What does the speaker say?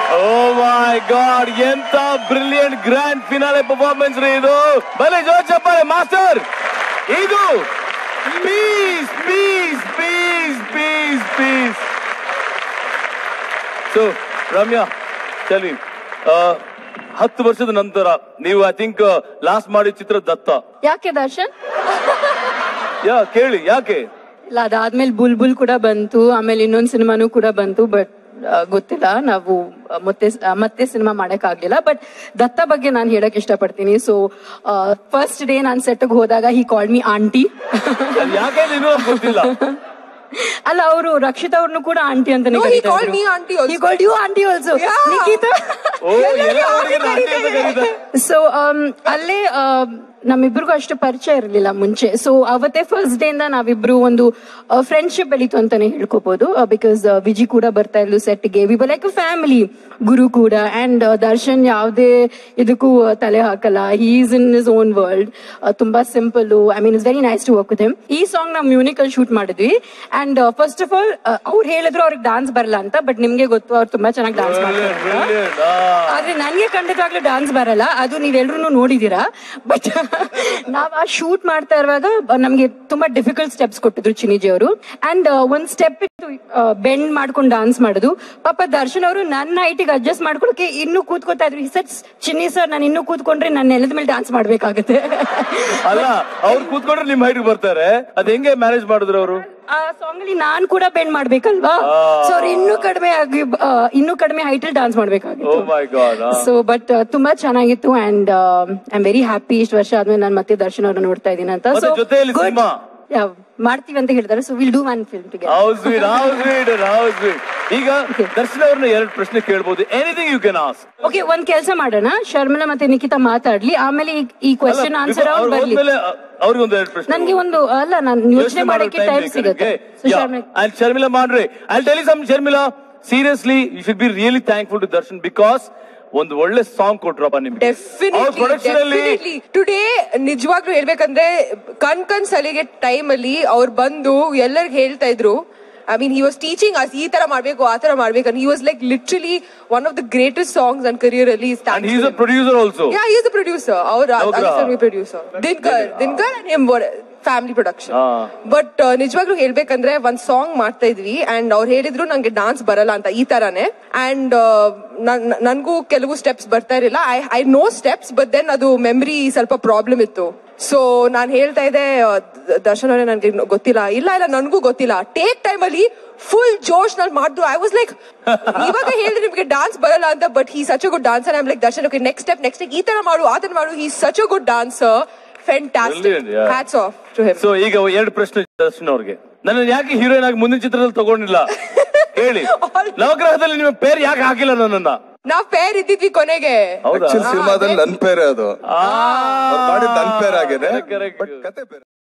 O my god ಎಂತ brilliant grand finale performance ರೀ ಇದು ಬಲೆ ಜೋರ್ ಚಪ್ಪಾಳೆ ಮಾಸ್ಟರ್ ಇದು piece piece piece piece piece so Ramya ಚಲಿ ಹತ್ತು ವರ್ಷದ ನಂತರ ನೀವು ಐ ಥಿಂಕ್ ಲಾಸ್ಟ್ ಮಾಡಿದ ಚಿತ್ರ ದತ್ತ ಯಾಕೆ ದರ್ಶನ್ ಯಾ ಕೇಳಿ ಯಾಕೆ ಇಲ್ಲ ಅದಾದ್ಮೇಲೆ ಬುಲ್ ಬುಲ್ ಕೂಡ ಬಂತು ಆಮೇಲೆ ಇನ್ನೊಂದ್ ಸಿನಿಮಾನು ಕೂಡ ಬಂತು ಬಟ್ ಗೊತ್ತಿಲ್ಲ ನಾವು ಆ, ಮತ್ತೆ ಆ, ಮತ್ತೆ ಸಿನಿಮಾ ಮಾಡಕ್ ಆಗ್ಲಿಲ್ಲ ಬಟ್ ದತ್ತ ಬಗ್ಗೆ ನಾನು ಹೇಳಕ್ ಇಷ್ಟಪಡ್ತೀನಿ ಸೊ ಫಸ್ಟ್ ಡೇ ನಾನು ಸೆಟ್ಗೆ ಹೋದಾಗ ಹಿ ಕಾಲ್ ಮಿ ಆಂಟಿ ಅದ್ ಯಾಕೆ ಅಂತ ಇನ್ನೂ ನಮ್ಗ್ ಗೊತ್ತಿಲ್ಲ ಅಲ್ಲ ಅವರು ರಕ್ಷಿತ್ ಅವ್ರನ್ನು ಕೂಡ ಆಂಟಿ ಅಂತಾನೆ No, he called me aunty also. Called you aunty also Yeah. Nikhita ಓ ಎಲ್ಲ ಹುಡುಗಿನ ಆಂಟಿ ಅಂತ ಕರೀತಾರೆ. ಸೊ ಅಲ್ಲೇ ಆ, ನಮ್ಮಿಬ್ರಿಗೂ ಅಷ್ಟು ಪರಿಚಯ ಇರಲಿಲ್ಲ ಮುಂಚೆ ಸೊ ಅವತ್ತೇ ಫಸ್ಟ್ ಡೇ ಇಂದ ನಾವಿಬ್ರು ಒಂದು ಫ್ರೆಂಡ್ಶಿಪ್ ಬೆಳೀತು ಅಂತಾನೆ ಹೇಳ್ಕೋಬಹುದು ಬಿಕಾಸ್ ವಿಜಿ ಕೂಡ ಬರ್ತಾ ಇದ್ಲು ಸೆಟ್ಗೆ ವಿ ಲೈಕ್ ಫ್ಯಾಮಿಲಿ ಗುರು ಕೂಡ ಅಂಡ್ ದರ್ಶನ್ ಯಾವುದೇ ಇದಕ್ಕೂ ಆ, ತಲೆ ಹಾಕಲ್ಲ is in his own world ತುಂಬಾ simple I mean is very nice to work with him ಈ ಸಾಂಗ್ ನಾವು ಮ್ಯೂನಿಕ್ ಅಲ್ಲಿ ಶೂಟ್ ಮಾಡಿದ್ವಿ ಅಂಡ್ ಫಸ್ಟ್ ಆಫ್ ಆಲ್ ಅವ್ರು ಹೇಳಿದ್ರು ಅವ್ರಿಗೆ ಡಾನ್ಸ್ ಬರಲ್ಲ ಅಂತ ಬಟ್ ನಿಮ್ಗೆ ಗೊತ್ತು ಅವ್ರು ತುಂಬಾ ಚೆನ್ನಾಗಿ ಡಾನ್ಸ್ ಮಾಡ್ತಾರೆ ಅಂತ. Brilliant, ಆ. ಆದ್ರೆ ನನ್ಗೆ ಖಂಡಿತವಾಗ್ಲೂ ಡಾನ್ಸ್ ಬರಲ್ಲ ಅದು ನೀವೆಲ್ರೂ ನೋಡಿದೀರಾ ಬಟ್ ನಾವ್ ಆ ಶೂಟ್ ಮಾಡ್ತಾ ಇರುವಾಗ ಬ- ನಮ್ಗೆ ತುಂಬಾ ಡಿಫಿಕಲ್ಟ್ ಸ್ಟೆಪ್ಸ್ ಕೊಟ್ಟಿದ್ರು ಚಿನಿಜಿ ಅವರು ಅಂಡ್ ಒಂದ್ ಸ್ಟೆಪ್ ಇತ್ತು ಬೆಂಡ್ ಮಾಡ್ಕೊಂಡು ಡಾನ್ಸ್ ಮಾಡೋದು ಪಾಪ ದರ್ಶನ್ ಅವರು ನನ್ನ ಹೈಟಿಗೆ ಅಡ್ಜಸ್ಟ್ ಮಾಡ್ಕೊಳಕ್ಕೆ ಇನ್ನೂ ಕೂತ್ಕೋತಾ ಇದ್ರು ಸರ್ ಚಿನ್ನಿ ಸರ್ ನಾನು ಇನ್ನೂ ಕೂತ್ಕೊಂಡ್ರೆ ನನ್ನ ನೆಲದ ಮೇಲೆ ಡಾನ್ಸ್ ಮಾಡ್ಬೇಕಾಗುತ್ತೆ ಅಲ್ಲ ಅವ್ರು ಕೂತ್ಕೊಂಡ್ರೆ ನಿಮ್ ಹೈಟ್ ಬರ್ತಾರೆ ಅದ್ ಹೆಂಗೆ ಮ್ಯಾನೇಜ್ ಮಾಡಿದ್ರು ಅವರು ಆ ಸಾಂಗ್ ಅಲ್ಲಿ ನಾನ್ ಕೂಡ ಬೆಂಡ್ ಮಾಡ್ಬೇಕಲ್ವಾ ಸೊ ಅವ್ರು ಇನ್ನೂ ಕಡಿಮೆ ಆಗಿ ಆ, ಇನ್ನೂ ಕಡಿಮೆ ಹೈಟ್ ಅಲ್ಲಿ ಡಾನ್ಸ್ ಓ ಮಾಡ್ಬೇಕಾಗಿತ್ತು ಮೈ ಗಾಡ್ ಸೊ ಬಟ್ ತುಂಬಾ ಚೆನ್ನಾಗಿತ್ತು and I am very happy ಇಷ್ಟು ವರ್ಷ ಆದ್ಮೇಲೆ ನಾನು ಮತ್ತೆ ದರ್ಶನ್ ಅವ್ರನ್ನ ನೋಡ್ತಾ ಇದ್ದೀನಿ ಅಂತ ಮತ್ತೆ So, ಜೊತೆಯಲ್ಲಿ good. ಸಿನಿಮಾ? Yeah, ಮಾಡ್ತೀವಿ ಅಂತ ಹೇಳಿದ್ದಾರೆ so will do one film together how sweet how sweet how sweet ಈಗ ದರ್ಶನ್ ಅವ್ರನ್ನ ಎರಡು ಪ್ರಶ್ನೆ ಕೇಳ್ಬೋದು anything you can ask okay ಒಂದ್ ಕೆಲಸ ಮಾಡೋಣ ಶರ್ಮಿಳಾ ಮತ್ತೆ ನಿಖಿತಾ ಮಾತಾಡ್ಲಿ ಆಮೇಲೆ ಈ- ಈ ಕ್ವೆಶನ್ ಆನ್ಸರ್ ಅವ್ರು ಬರ್ಲಿ ಹೋದ್ಮೇಲೆ ಅವ್ರಿಗೆ ಒಂದು ಎರಡು ಪ್ರಶ್ನೆ ನನ್ಗೆ ಒಂದು ಅಲ್ಲ ನಾನು ಯೋಚನೆ ಮಾಡಕ್ಕೆ ಟೈಮ್ ಸಿಗುತ್ತೆ So, ಶರ್ಮಿಳಾ ಅಂಡ್ ಶರ್ಮಿಳಾ ಮಾಡ್ರೆ I tell some Sharmila seriously you should be really thankful to Darshan because ಒಂದು ಒಳ್ಳೆ ಸಾಂಗ್ ಕೊಟ್ರಪ್ಪ ನಿಮ್ಗೆ ಅವ್ರ ಪ್ರೊಡಕ್ಷನ್ ಅಲ್ಲಿ ಡೆಫಿನೆಟ್ಲಿ ಟುಡೇ ನಿಜವಾಗ್ಲೂ ಹೇಳ್ಬೇಕಂದ್ರೆ ಕಣ್ ಕಣ್ ಸಲಿಗೆ ಟೈಮ್ ಅಲ್ಲಿ ಅವ್ರು ಬಂದು ಎಲ್ಲರಿಗೂ ಹೇಳ್ತಾ ಇದ್ರು I mean he was teaching us ಈ ತರ ಮಾಡ್ಬೇಕು ಆ ತರ ಮಾಡ್ಬೇಕು he was like literally one of the greatest songs ನನ್ನ ಕರಿಯರ್ ಅಲ್ಲಿ and he's a producer also yeah is a producer ಅವ್ರ Navagraha. Producer Dinkar Dinkar and him family production ಹಾ. ಬಟ್ ನಿಜವಾಗ್ಲೂ ಹೇಳ್ಬೇಕಂದ್ರೆ ಒಂದ್ ಸಾಂಗ್ ಮಾಡ್ತಾ ಇದ್ವಿ ಅಂಡ್ ಅವ್ರು ಹೇಳಿದ್ರು ನಂಗೆ ಡಾನ್ಸ್ ಬರಲ್ಲ ಅಂತ ಈ ತರಾನೇ ಅಂಡ್ ನನ್ಗೂ ಕೆಲವು ಸ್ಟೆಪ್ಸ್ ಬರ್ತಾ ಇರಲಿಲ್ಲ I I know steps but then ಅದು ಮೆಮರಿ ಸ್ವಲ್ಪ ಪ್ರಾಬ್ಲಮ್ ಇತ್ತು ಸೊ ನಾನ್ ಹೇಳ್ತಾ ಇದ್ದೆ ಆ, ದ- ದರ್ಶನ್ ಅವರೇ ನನ್ಗೆ ಇನ್ನು ಗೊತ್ತಿಲ್ಲ ಇಲ್ಲ ಇಲ್ಲ ನನ್ಗೂ ಗೊತ್ತಿಲ್ಲ ಟೇಕ್ ಟೈಮ್ ಅಲ್ಲಿ ಫುಲ್ ಜೋಶ್ ನಲ್ಲಿ ಮಾಡಿದ್ರು ಐ ವಾಸ್ ಲೈಕ್ ಇವಾಗ ಹೇಳಿದ್ರೆ ನಿಮ್ಗೆ ಡಾನ್ಸ್ ಬರಲ್ಲ ಅಂತ but he such a good dancer I like Darshan okay next step next ಈ ತರ ಮಾಡು ಆ ತರ ಮಾಡು he such a good dancer fantastic Brilliant, yeah. Hats off to him so ಈಗ ಎರಡು ಪ್ರಶ್ನೆ ದರ್ಶನ್ ಅವ್ರಿಗೆ ನನ್ನ ಯಾಕೆ ಹೀರೋಯಿನ್ ಆಗಿ ಮುಂದಿನ ಚಿತ್ರದಲ್ಲಿ ತಗೊಂಡಿಲ್ಲ ಹೇಳಿ ನವಗ್ರಹದಲ್ಲಿ ನಿಮ್ಮ ಪೇರ್ ಯಾಕೆ ಹಾಕಿಲ್ಲ ನನ್ನನ್ನ ನಾವ್ ಪೇರ್ ಇದ್ದಿದ್ವಿ ಕೊನೆಗೆ ಹೌದಾ ಆಕ್ಚುಲಿ ಸಿನಿಮಾದಲ್ಲಿ ನನ್ ಪೇರೆ ಅದು ಆ, ಅವ್ರು ಮಾಡಿದ್ ನನ್ ಪೇರ್ ಆಗಿದೆ correct. ಬಟ್ ಕತೆ ಬೇರೆ